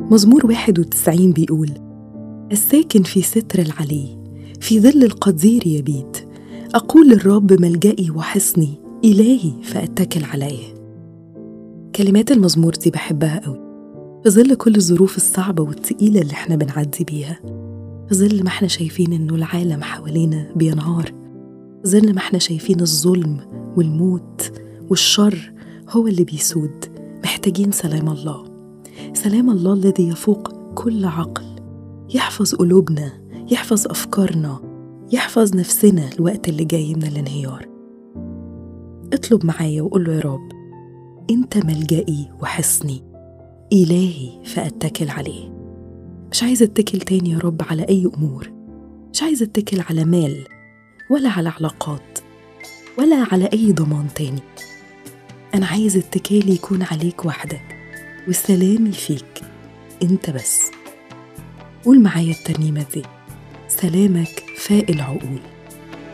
مزمور 91 بيقول الساكن في ستر العلي في ظل القدير يبيت أقول للرب ملجئي وحصني إلهي فأتكل عليه كلمات المزمور دي بحبها قوي في ظل كل الظروف الصعبة والتقيلة اللي احنا بنعدي بيها في ظل ما احنا شايفين انه العالم حوالينا بينهار في ظل ما احنا شايفين الظلم والموت والشر هو اللي بيسود محتاجين سلام الله سلام الله الذي يفوق كل عقل يحفظ قلوبنا يحفظ أفكارنا يحفظ نفسنا الوقت اللي جاي من الانهيار اطلب معايا وقول له يا رب انت ملجئي وحصني إلهي فأتكل عليه مش عايزة اتكل تاني يا رب على أي أمور مش عايزة اتكل على مال ولا على علاقات ولا على أي ضمان تاني أنا عايز اتكالي يكون عليك وحدك وسلامي فيك أنت بس قول معايا الترنيمة دي سلامك فاق العقول